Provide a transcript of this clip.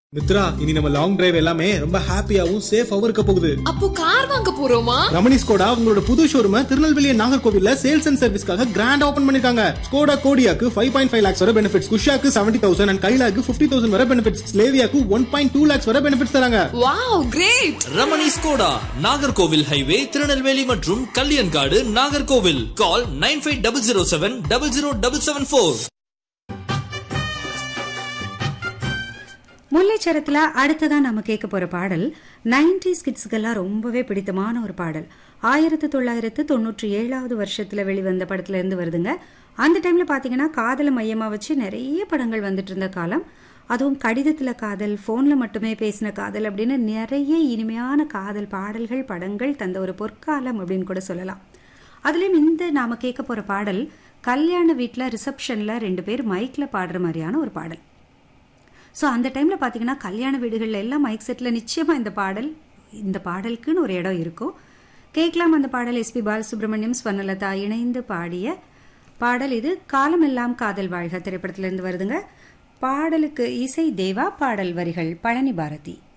மித்ரா இனி நம்ம long drive எல்லாமே ரொம்ப ஹாப்பியாவும் சேஃபாவும் இருக்க போகுது அப்போ கார் வாங்க போறோமா ரமணி ஸ்கோடா உங்களோட புது ஷோரூம திருநெல்வேலி நாகர்கோவில்ல சேல்ஸ் அண்ட் சர்வீஸ்க்காக கிராண்ட் ஓபன் பண்ணிருக்காங்க ஸ்கோடா கோடியாக்கு ஃபைவ் பாயிண்ட் ஃபைவ் லேக்ஸ் வரை பெனிஃபிட்ஸ் குஷாக்கு செவன்டி தௌசண்ட் அண்ட் கைலாக்கு ஃபிஃப்டி தௌசண்ட் வரை பெனிஃபிட்ஸ் ஸ்லேவியாக்கு ஒன் பாயிண்ட் டூ லேக்ஸ் வரை பெனிஃபிட்ஸ் தராங்க wow great Ramani Skoda Nagercoil highway Tirunelveli மற்றும் Kalyankadu Nagercoil call nine five double zero seven double zero double seven four முல்லைச்சரத்துல அடுத்ததா நம்ம கேட்க போற பாடல் நைன்டி கிட்ஸ்க்கெல்லாம் ரொம்பவே பிடித்தமான ஒரு பாடல் ஆயிரத்தி தொள்ளாயிரத்து தொண்ணூற்றி ஏழாவது வருஷத்துல வெளிவந்த படத்துல இருந்து வருதுங்க அந்த டைம்ல பாத்தீங்கன்னா காதலை மையமா வச்சு நிறைய படங்கள் வந்துட்டு இருந்த காலம் அதுவும் கடிதத்துல காதல் போன்ல மட்டுமே பேசின காதல் அப்படின்னு நிறைய இனிமையான காதல் பாடல்கள் படங்கள் தந்த ஒரு பொற்காலம் அப்படின்னு கூட சொல்லலாம் அதுலயும் இந்த நாம கேட்க போற பாடல் கல்யாண வீட்ல ரிசப்ஷன்ல ரெண்டு பேர் மைக்ல பாடுற மாதிரியான ஒரு பாடல் ஸோ அந்த டைமில் பார்த்தீங்கன்னா கல்யாண வீடுகளில் எல்லாம் மைக் செட்டில் நிச்சயமாக இந்த பாடல் இந்த பாடலுக்குன்னு ஒரு இடம் இருக்கும் கேட்கலாம் அந்த பாடல் எஸ்பி பாலசுப்ரமணியம் ஸ்வர்ணலதா இணைந்து பாடிய பாடல் இது காலமெல்லாம் காதல் வாழ்க திரைப்படத்திலிருந்து வருதுங்க பாடலுக்கு இசை தேவா பாடல் வரிகள் பழனி பாரதி